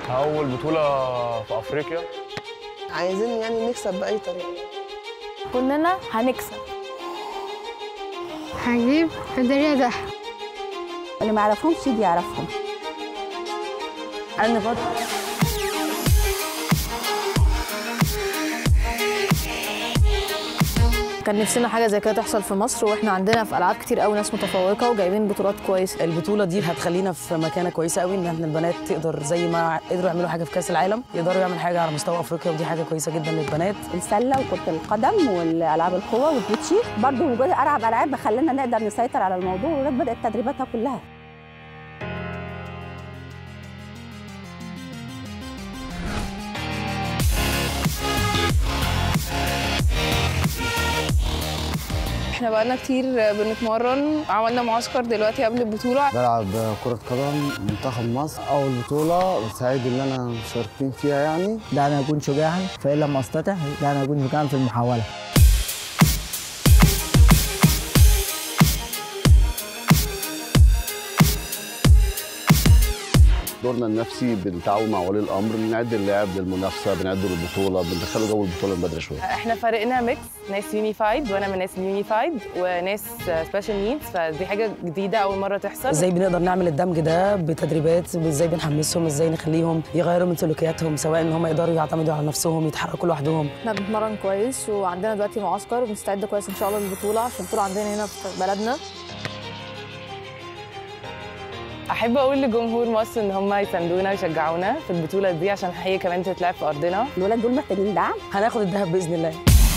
أول بطولة في أفريقيا عايزين يعني نكسب بأي طريقة كلنا هنكسب هجيب ميدالية ذهب اللي ما يعرفهمش يجي يعرفهم انا بطل كان نفسنا حاجه زي كده تحصل في مصر واحنا عندنا في العاب كتير قوي ناس متفوقه وجايبين بطولات كويسه البطولة دي هتخلينا في مكانة كويسة قوي ان احنا البنات تقدر زي ما قدروا يعملوا حاجة في كأس العالم يقدروا يعملوا حاجة على مستوى افريقيا ودي حاجة كويسة جدا للبنات السله وكره القدم والالعاب القوه والبوتشي برضه وجود ارعب العاب خلانا نقدر نسيطر على الموضوع والولاد بدات تدريباتها كلها احنا بقالنا كتير بنتمرن عملنا معسكر دلوقتي قبل البطولة بلعب كرة قدم منتخب مصر أول بطولة سعيد إن أنا مشاركين فيها يعني دعنا نكون شجاعا فإن لم أستطع دعنا نكون شجاعا في المحاولة دورنا النفسي بالتعاون مع ولي الامر بنعد اللاعب للمنافسه بنعده للبطوله بندخله جو البطوله من بدري شويه احنا فريقنا ميكس ناس يونيفايد وانا من ناس اليونيفايد وناس سبيشال نيدز فدي حاجه جديده اول مره تحصل ازاي بنقدر نعمل الدمج ده بتدريبات ازاي بنحمسهم ازاي نخليهم يغيروا من سلوكياتهم سواء ان هم يقدروا يعتمدوا على نفسهم يتحركوا لوحدهم احنا بنتمرن كويس وعندنا دلوقتي معسكر وبنستعد كويس ان شاء الله للبطوله عشان البطوله عندنا هنا في بلدنا احب اقول لجمهور مصر ان هم يساندونا ويشجعونا في البطوله دي عشان هي كمان تتلعب في ارضنا الولاد دول محتاجين دعم هناخد الذهب باذن الله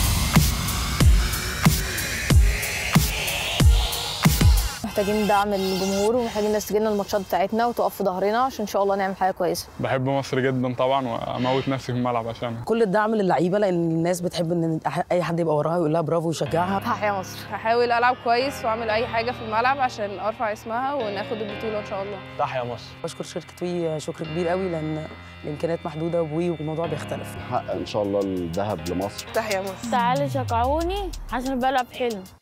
محتاجين دعم الجمهور ومحتاجين ناس تجينا الماتشات بتاعتنا وتقف في ظهرنا عشان ان شاء الله نعمل حاجه كويسه بحب مصر جدا طبعا وأموت نفسي في الملعب عشانها كل الدعم للعيبه لان الناس بتحب ان اي حد يبقى وراها ويقول لها برافو ويشجعها تحيا مصر هحاول ألعب كويس وأعمل أي حاجة في الملعب عشان أرفع اسمها وناخد البطولة إن شاء الله تحيا مصر بشكر شركه وي شكر كبير قوي لان الامكانيات محدوده وي والموضوع بيختلف نحقق ان شاء الله الذهب لمصر تحيا مصر تعالوا شجعوني عشان بلعب حلم